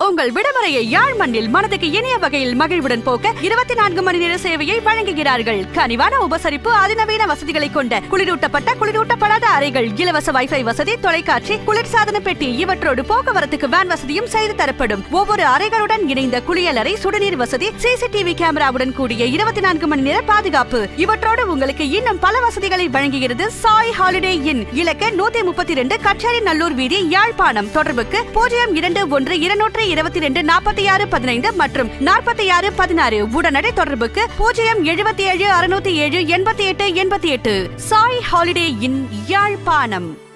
உங்கள் விடுமுறையை யாழ் மண்ணில் மனதுக்கு இனிய வகையில் மகிழ்வுடன் போக்க இருபத்தி நான்கு மணி நேர சேவையை வழங்குகிறார்கள் கனிவான உபசரிப்பு அதிநவீன வசதிகளை கொண்ட குளிரூட்டப்பட்ட குளிரூட்டப்படாத அறைகள் இலவச வைஃபை வசதி தொலைக்காட்சி குளிர்சாதன பெட்டி இவற்றோடு போக்குவரத்துக்கு வேன் வசதியும் செய்து தரப்படும் ஒவ்வொரு அறைகளுடன் இணைந்த குளியலறை சுடுநீர் வசதி சிசிடிவி கேமராவுடன் கூடிய இருபத்தி நான்கு மணி நேர பாதுகாப்பு இவற்றோடு உங்களுக்கு இன்னும் பல வசதிகளை வழங்குகிறது சாய் ஹாலிடே இன் இலக்க நூத்தி முப்பத்தி இரண்டு கச்சேரி நல்லூர் வீதி யாழ்ப்பாணம் தொடர்புக்கு பூஜ்ஜியம் இரண்டு ஒன்று இருநூற்று இருபத்தி ரெண்டு நாற்பத்தி ஆறு பதினைந்து மற்றும் நாற்பத்தி ஆறு பதினாறு உடனடி தொடர்புக்கு பூஜ்ஜியம் எழுபத்தி ஏழு அறுநூத்தி ஏழு எண்பத்தி எட்டு எண்பத்தி எட்டு சாய் ஹாலிடே இன் யாழ்ப்பாணம்